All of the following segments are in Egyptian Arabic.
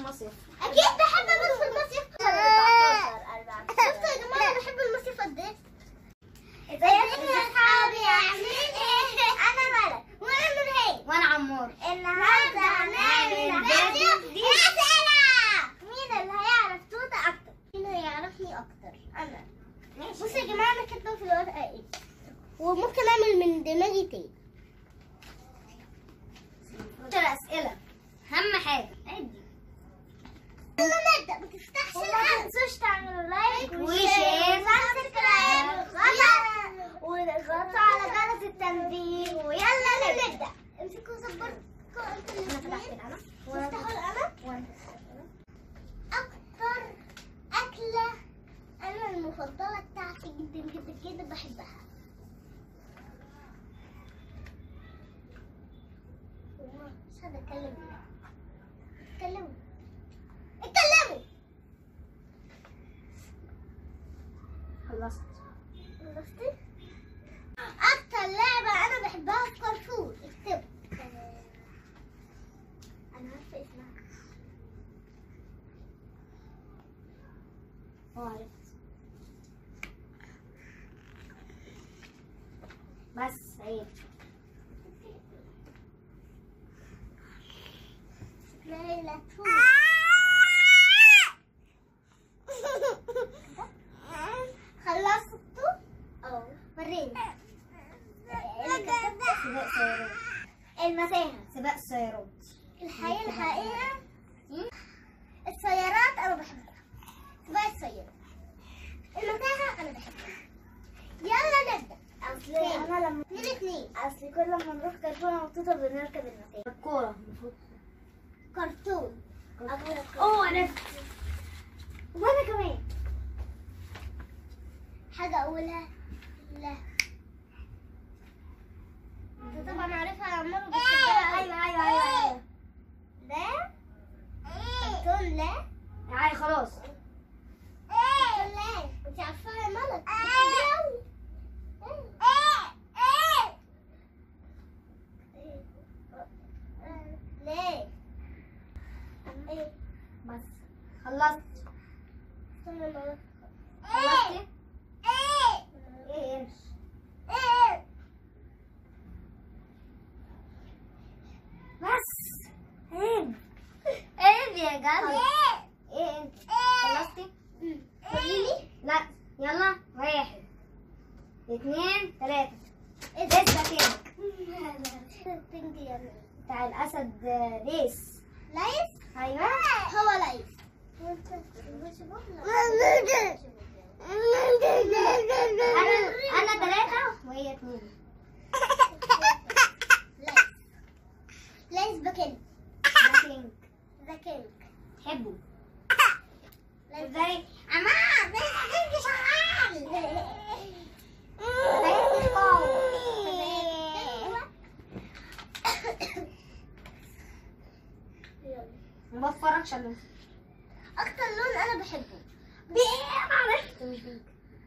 المصيف اكيد بحب ابص في المصيف 14 شفتوا يا جماعه انا بحب المصيف قد ايه ازيكم يا اصحابي عاملين ايه انا ملك وانا نورهان وانا عمور النهارده هنعمل فيديو اسئله مين اللي هيعرف توته اكتر مين هيعرفني اكتر انا بصوا يا جماعه انا كاتبه في الورقه ايه وممكن اعمل من دماغي تاني 10 اسئله اهم حاجه عدي يلا نبدا ما تفتحش ما تنسوش تعملوا لايك وشير وسبسكرايب وضغطوا على جرس التنبيه ويلا نبدا امسكوا زبركوا انتوا انا فتحت الاثنين القلم وافتحوا القلم وانا اكتر اكله انا المفضله بتاعتي جدا جدا جدا بحبها مش هقدر اتكلم بيها اتكلموا اتكلموا خلصت خلصتي اكتر لعبه انا بحبها في كارتون اكتبوا انا عارفه اسمها اه عرفت بس عيب ليلى خلصتوا؟ اه وريني اللي كتبته سباق سيارات المساحة سباق سيارات الحقيقة الحقيقة السيارات أنا بحبها سباق السيارات المتاهة أنا بحبها يلا نبدأ اصل انا لما اتنين اتنين اصل كل ما نروح كرتونه وتوته بنركب المكان الكوره المفروض كرتون أبويا اوه عرفت وانا كمان حاجة أقولها لا أنت طبعا عارفها يا عمرو بس ايوه ايوه ايوه ايوه لا كرتون لا عادي خلاص كرتون لا أنت عارفاها يا ملك بتحبيها أوي. ليه؟ ايه بس خلصت استنى ملك خلصتي ايه ايه امشي ايه بس عيب عيب يا جدع ايه انت خلصتي قوليلي لا يلا واحد اثنين ثلاثة ايه ليس باتينك بنج يا ملك. بتاع الأسد آه، ليس ليس أيوه هو ليس أنا أنا ثلاثة وهي اثنين ليس بكن باتينك ذا كينج تحبه ليس ازاي أما ليس بكن شغال ما بتفرجش على أكتر لون أنا بحبه بيه عرفت مش بيك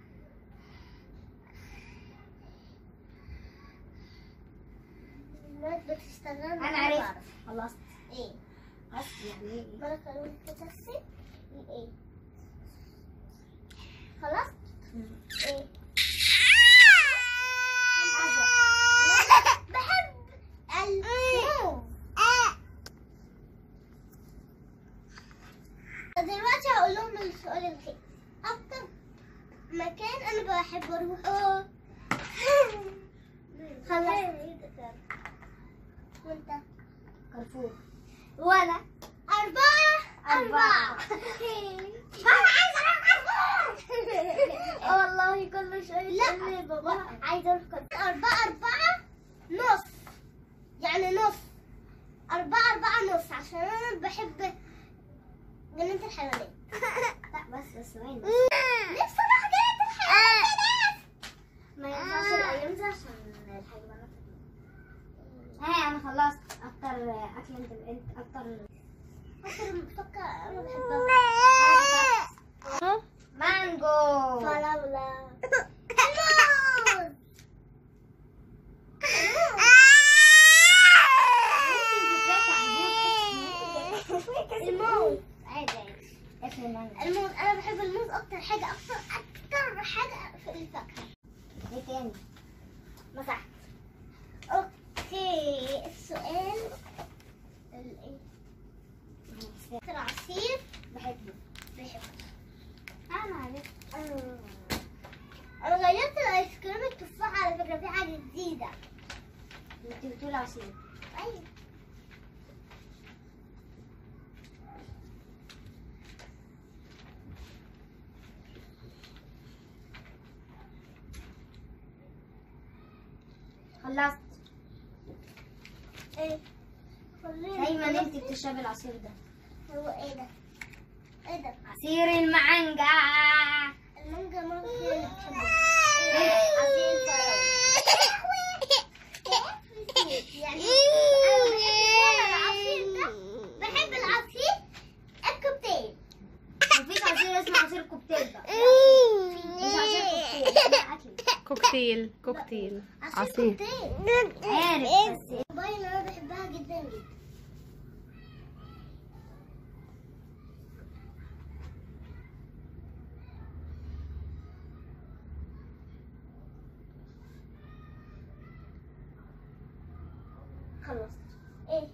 الناس بتشتغل أنا عرفت خلصت إيه بس يعني ايه ملك أقول كتسي إيه خلاص إيه بحب الموز دلوقتي هقول لهم السؤال الأخير أكتر مكان أنا بحب أروحه خلاص وأنت كارفور وأنا أربعة أربعة. أنا عايزة أروح كارفور والله كل شيء لا بابا عايزة أروح كارفور أربعة أربعة نص يعني نص أربعة أربعة نص عشان أنا بحب جنينة الحيوانات لا بس بس وين نفسي أروح جنينة الحيوانات ما ينفعش الايام دي عشان الحيوانات ها انا خلصت اكتر اكل انت انت اكتر أكتر فكة أنا بحبها مانجو فراولة الموز الموز عصير مانجا الموز انا بحب الموز اكتر حاجه اكتر اكتر حاجه في الفاكهه ايه تاني مسحت اوكي السؤال الايه العصير بحبه بحبه انا عرفت انا غيرت الايس كريم التفاح على فكره في حاجه جديده انت بتقول عصير ايوه خلصت ايه دايما انت بتشربي العصير ده هو ايه ده ايه ده عصير المانجا المانجا ممكن اللي بتحبه عصير يعني انا بحب العصير ده بحب العصير الكوكتيل مفيش عصير اسمه عصير كوكتيل بقى مش عصير كوكتيل اسمه اكل كوكتيل كوكتيل عصير كوكتيل عارف بس باين انا بحبها جدا جدا خلصت ايه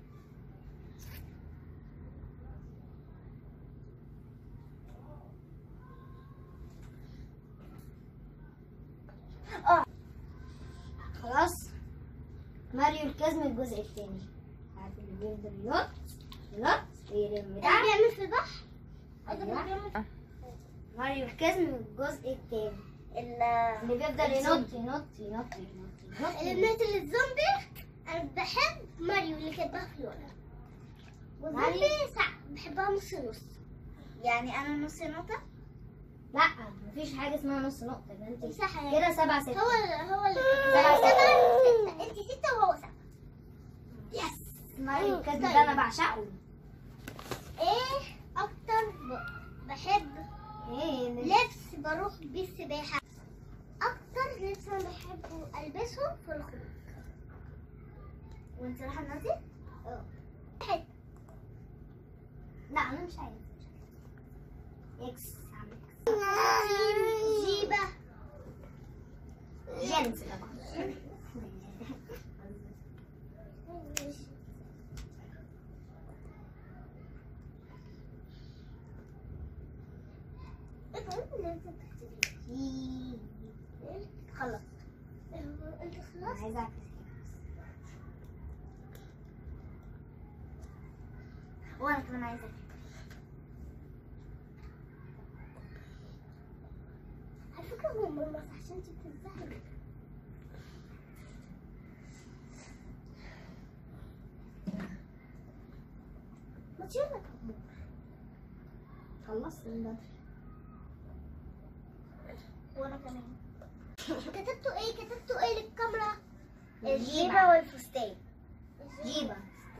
اه خلاص ماريو الكازم الجزء الثاني عارف اللي بيفضل ينط ينط ويرم اللي ده بيعمل في البحر أيوة. اللي بيعمل ماريو الكازم الجزء الثاني اللي اللي بيفضل ينط ينط ينط ينط ينط اللي بنقتل الزومبي انا بحب ماريو اللي كاتبها في الورقه والزومبي ساعة بحبها نص نص يعني انا نص نقطة لا مفيش حاجة اسمها نص نقطة يبقى انت صح كده سبعة ستة هو هو اللي سبعة سبعة ستة انت ستة وهو سبعة يس ماريو الكازم ده طيب. انا بعشقه ايه اكتر ب- بحب ايه اللي- لبس بروح بيه السباحة اكتر لبس انا بحبه البسه في الخروج وانت رايحة النادي؟ اه واحد لا انا مش عايز اكس عامل اكس جيبة جينز طبعا خلص انت انا خلاص عايزة اعكس وانا كمان عايزة على فكرة هو مرمص عشان تتزهق ما تيلا خلصت من بدري وانا كمان كتبتوا ايه كتبتوا ايه للكاميرا الجيبة. الجيبة والفستان جيبة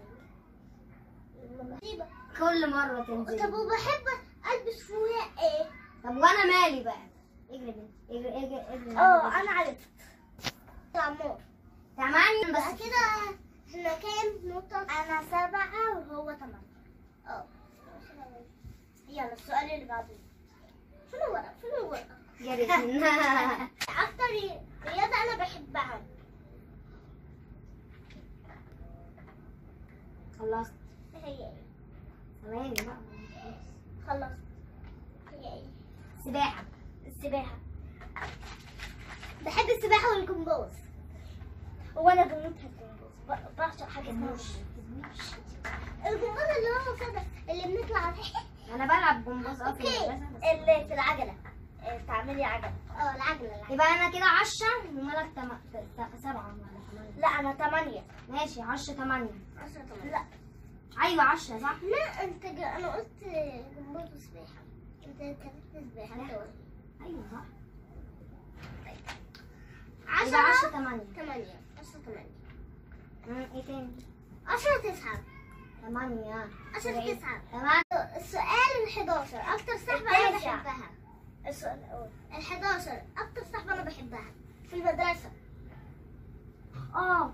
جيبة كل مرة تنزل طب وبحب البس فوقها ايه طب وانا مالي بقى اجري بنت اجري اجري اجري اه انا عرفت تعمر تمانية بقى بس كده احنا كام نقطة؟ أنا سبعة وهو تمانية اه يلا السؤال اللي بعده فين الورق؟ فين الورق؟ جريت أكتر رياضة أنا بحبها خلصت هي ايه؟ ثواني بقى خلصت هي ايه؟ سباحة السباحة بحب السباحة والجمباز وأنا بموت في الجمباز ب- بعشق حاجة اسمها الجمباز الجمباز اللي هو كده اللي بنطلع انا بلعب جمباز اه في اوكي المدرسة بس اللي في العجلة آه، تعملي عجلة اه العجلة العجلة يبقى انا كده عشرة ومالك تم... ت- ت- سبعة ولا ثمانية لا أنا تمانية ماشي عشرة ثمانية عشرة تمانية لا ايوه عشرة صح لا أنت ج... أنا قلت جمباز وسباحة أنت كتبت سباحة أنت قلت ايوه صح يبقى عشرة عشرة ثمانية تمانية عشرة تمانية مم، ايه تاني عشرة تسعة ثمانية عشرة سبعين. تسعة ثمانية السؤال ال 11 أكتر صاحبة أنا التاسع. بحبها السؤال الأول ال 11 أكتر صاحبة أنا بحبها في المدرسة اه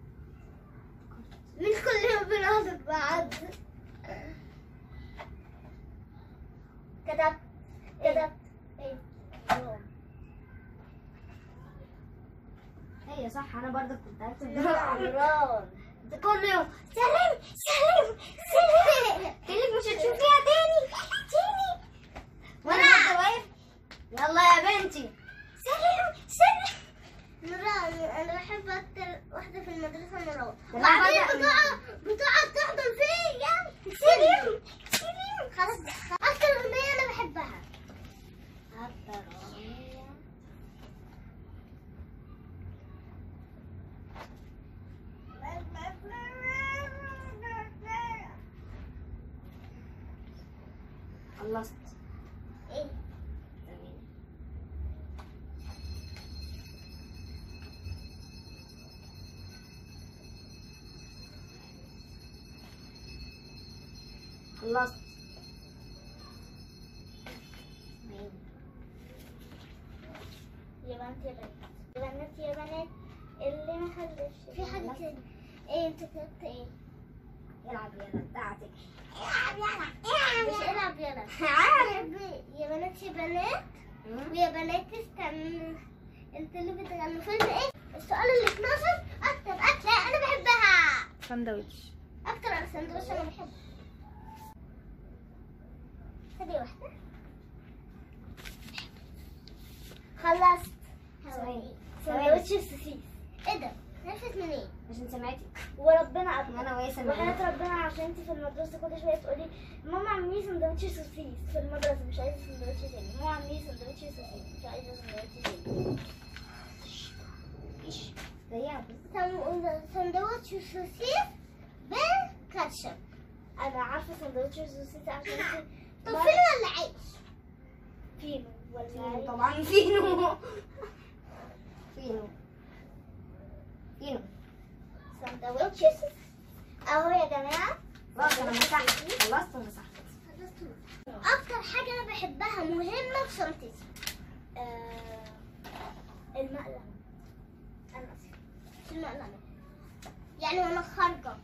مش كل يوم بنقعد بعض كتبت كتبت ايه يوم هي صح انا برضه كنت هكتب عمران ده كل يوم سلام سلام سلام قلت مش هتشوفيها تاني تاني وانا كنت واقف يلا يا بنتي سلام سلام نوران انا بحب اكتر واحده في المدرسه نوران ده وبعدين أنا بدأ- بتقعد بتقعد تحضن فيا سليم سليم خلاص اكتر اغنيه انا بحبها اكتر اغنيه خلصت ايه تمام خلصت تمام. يا بنات يا بنات يا بنات يا بنات اللي ما خلفش في حاجه تاني ايه انت كتبت ايه العب يلا بتاعتك مش العب يلا عارف يا بنات يا بنات ويا بنات استنى انتوا اللي بتغنوا فيلم ايه السؤال ال 12 اكتر اكله انا بحبها ساندويتش اكتر سندوتش انا بحبه هذه واحده خلصت ثواني. سندوتش السوسيس ايه ده عرفت منين عشان سمعتي وربنا أكبر. انا وهي سمعتي وحياة ربنا عشان انت في المدرسة كل شوية تقولي ماما اعملي لي سندوتش سوسيس في المدرسة مش عايزة سندوتش تاني ماما اعملي لي سندوتش سوسيس مش عايزة سندوتش تاني ايش زيها سم- سندوتش سوسيس بالكاتشب انا عارفة سندوتش سوسيس عشان انت طب فين ولا عيش؟ فينو ولا فينو عيش؟ طبعا فينو فينو فينو سندوتش سوسيس اهو يا جماعة خلاص انا مسحت خلصت ومسحت اكتر حاجة انا بحبها مهمة في شنطتي آه المقلمة انا اسف المقلمة يعني وانا خارجة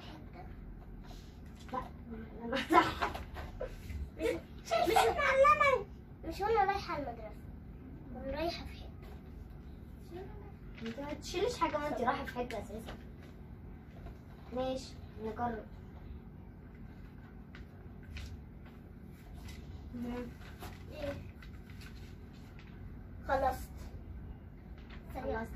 لا انا مسحت مش مش المقلمة مش وانا رايحة المدرسة وانا رايحة في حتة انت ما تشيليش حاجه ما انت رايحه في حته اساسا ماشي نجرب إيه؟ خلصت ثانية خلصت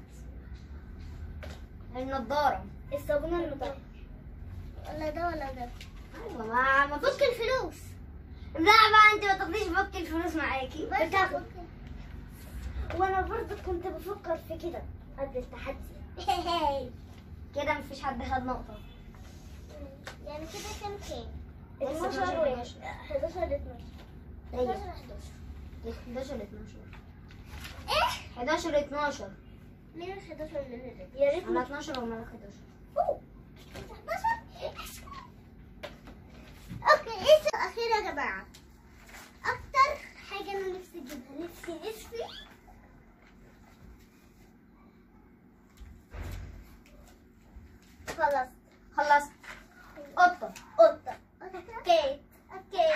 النضاره الصابونة المطهر ولا ده ولا ده ايوه ما ما فك الفلوس لا بقى انت ما تاخديش فك الفلوس معاكي بتاخد وانا برضه كنت بفكر في كده قبل التحدي كده مفيش حد خد نقطه يعني كده كام كام؟ لسه 12 و 12. 11 ل 12 هي 11 11 11 ل 12 ايه؟ 11 ل 12 مين ال 11 اللي يا ريت انا 12 وما 11 أوه. 11 اوكي ايه السؤال الاخير يا جماعه اكتر حاجه انا نفسي اجيبها نفسي نفسي خلاص خلصت قطه قطه اوكي اوكي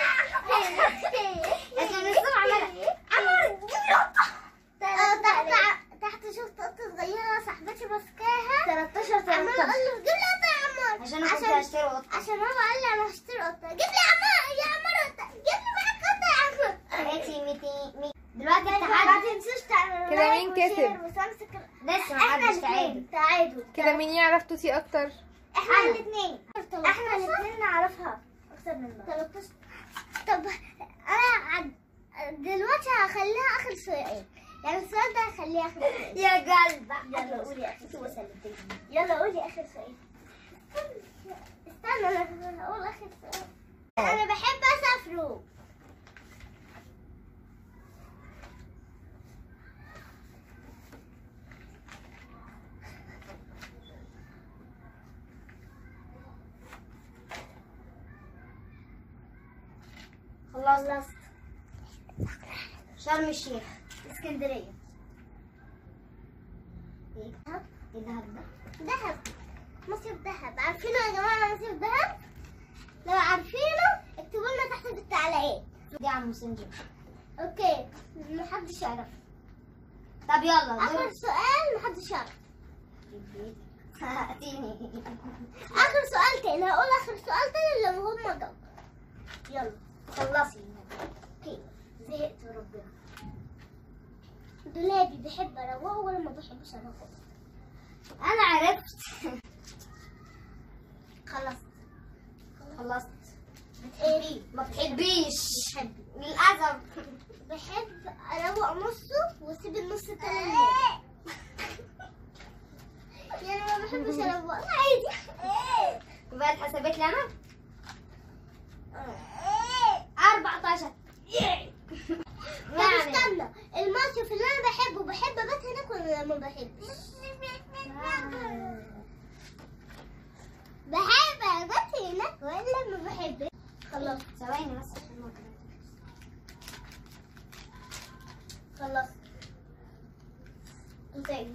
عشان الصبح عملها عمر جيب لي قطه تحت تحت شفت قطه صغيره صاحبتي ماسكاها 13 عمال اقول له جيب لي قطه يا عمر عشان انا كنت هشتري قطه عشان هو قال لي انا هشتري قطه جيب لي يا عمر يا عمر قطه جيب لي معاك قطه يا عمر هاتي 200 100 دلوقتي ما التحدي تنسوش تعملوا كده لايك مين كسب؟ وشير وسبسكرايب. لسه احنا محدش تعادل الاثنين تعادل كده مين يعرف توتي اكتر احنا الاثنين احنا الاثنين نعرفها اكتر من بعض 13 طب انا عد... دلوقتي هخليها اخر سؤال يعني السؤال ده هخليه اخر سؤال يا قلب يلا قولي اخر سؤال يلا قولي اخر سؤال استنى انا هقول اخر سؤال انا بحب اسافروا خلصت شرم الشيخ اسكندريه ايه ايه دهب ده دهب مصيف دهب عارفينه يا جماعه مصيف دهب لو عارفينه اكتبوا لنا تحت في التعليقات دي عم سنجر اوكي محدش يعرف طب يلا اخر دور سؤال محدش يعرف هاتيني اخر سؤال تاني هقول اخر سؤال تاني لو هم جاوبوا يلا خلصي اوكي زهقت وربنا دولابي بحب اروقه ولا ما بحبش اروقه انا عرفت خلصت خلصت ايه ما بتحبيش بحب للاسف بحب اروق نصه واسيب النص التاني لله. يعني ما بحبش اروق عادي يبقى اتحسبت لي انا 14 طب يعني استنى المصيف اللي انا بحبه بحب ابات هناك ولا ما بحبش بحب ابات هناك ولا ما بحبش خلاص ثواني بس عشان ما كده. خلاص انت ايه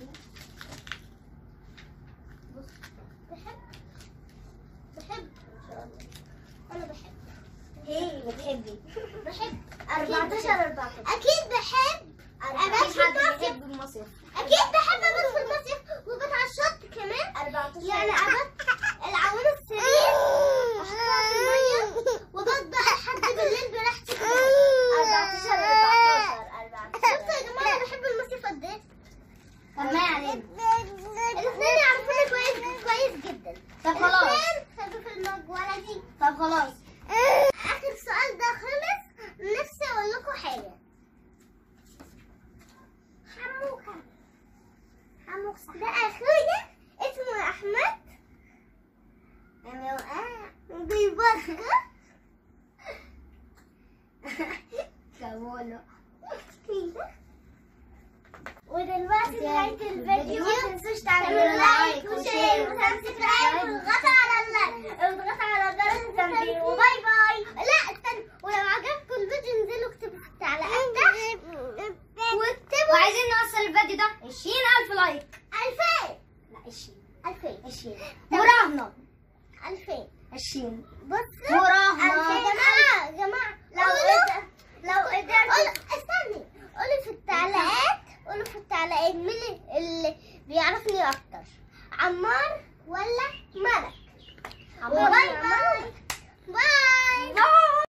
بص بحب بحب ان شاء الله انا بحب ايه بتحبي بحب 14 14 اكيد بحب ابات في حد المصيف بيحب المصيف اكيد بحب ابات في المصيف وابات على الشط كمان 14 يعني ابات العوامة السرير احطها في المية وابات بقى لحد بالليل براحتي 14 14 شفتوا يا جماعة انا بحب المصيف قد ايه؟ طب ما علينا الاثنين يعرفوني كويس كويس جدا طب خلاص الاثنين خدوا في المجوالة دي طب خلاص اخر سؤال ده خلص نفسي اقول لكم حاجة حموكة حموكة ده اخويا اسمه احمد بيبكر كمولو كده ودلوقتي نهاية الفيديو ما تنسوش تعملوا لايك وشير وسبسكرايب واضغطوا على ال- واضغطوا على جرس التنبيه وباي باي لا استنى ولو عجبكم الفيديو انزلوا اكتبوا في التعليقات تحت واكتبوا وعايزين نوصل الفيديو ده 20000 لايك 2000 لا 20 2000 20 مراهنة 2000 20 بصوا مراهنة يا جماعة يا جماعة لو قدر لو قدرت